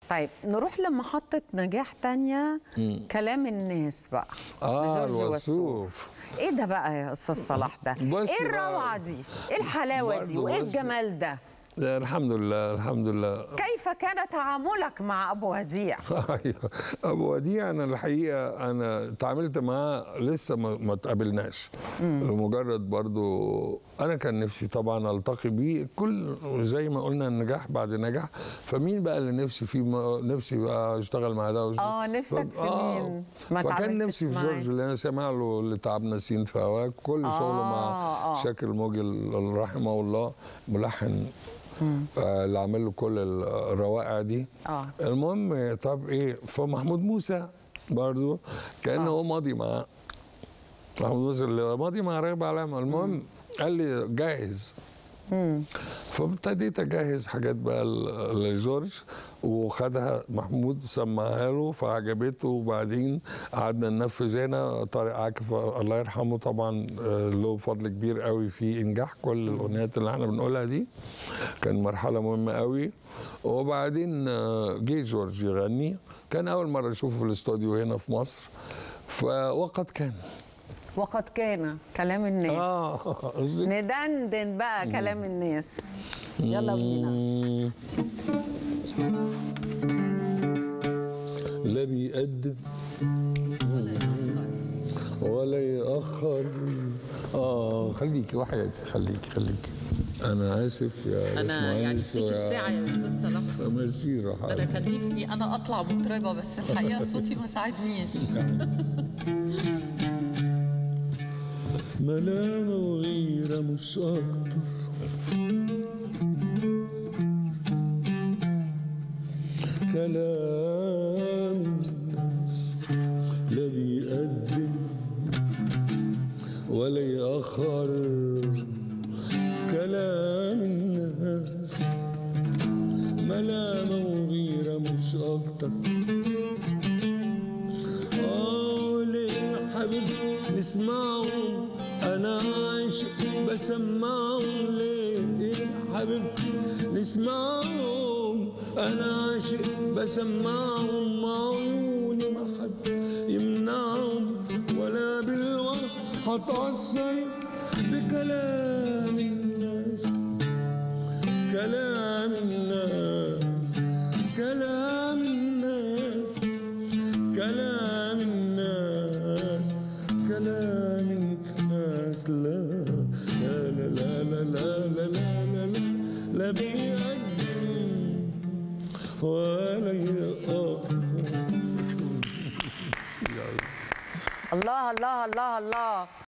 طيب نروح لمحطة نجاح تانية كلام الناس بقى اه لجورج الوصوف ايه ده بقى يا استاذ صلاح ده؟ بص ايه بقى. الروعة دي؟ ايه الحلاوة دي؟ برضه وايه بص. الجمال ده؟ لا، الحمد لله الحمد لله كيف كان تعاملك مع ابو وديع؟ أيوة. ابو وديع انا الحقيقه انا تعاملت معاه لسه ما, ما تقابلناش مجرد برضو انا كان نفسي طبعا التقي بيه كل زي ما قلنا النجاح بعد نجاح فمين بقى اللي نفسي فيه ما- نفسي بقى اشتغل مع ده واشتغل- آه، نفسك ف- في مين؟ ما فكان اتعاملتش نفسي في معاه. جورج اللي انا سامع له اللي تعبنا سين في هواك كل شغله آه، مع آه. شاكر موجي ال- رحمه الله ملحن آه، اللي عامل له كل الروائع دي آه. المهم طب ايه فمحمود موسى برضو كان هو ماضي مع محمود موسى اللي ماضي مع راغب علامه المهم قال لي جاهز فابتديت اجهز حاجات بقى ل- لجورج وخدها محمود سمعها له فعجبته وبعدين قعدنا ننفذ هنا طارق عاكف الله يرحمه طبعا آه، له فضل كبير قوي في انجاح كل الاغنيات اللي احنا بنقولها دي كان مرحله مهمه قوي وبعدين آه، جه جورج يغني كان اول مره اشوفه في الاستوديو هنا في مصر فوقد كان وقد كان كلام الناس اه قصدي ندندن بقى كلام الناس يلا بينا لا بيقدم ولا يأخر اه خليكي وحياتي خليكي خليكي انا اسف يا انا يعني باشمهندس اديك ويا- الساعه يا استاذ صلاح ميرسي انا راح كان نفسي انا اطلع مطربه بس الحقيقه صوتي ما ساعدنيش ملامة وغيرة مش أكتر كلام الناس لا بيقدم ولا يأخر كلام الناس ملامة وغيرة مش أكتر اه ليه يا حبيبتي نسمعهم انا عاشق بسمعهم ليه يا حبيبتي نسمعهم انا عاشق بسمعهم عيوني ما حد يمنعهم ولا بالوقت هتأثر بكلام الناس كلام الناس كلام الناس كلام الناس كلام الناس لا لا لا لا لا لا لا لا لا لا لا بيقدم ولا يأخر الله الله الله الله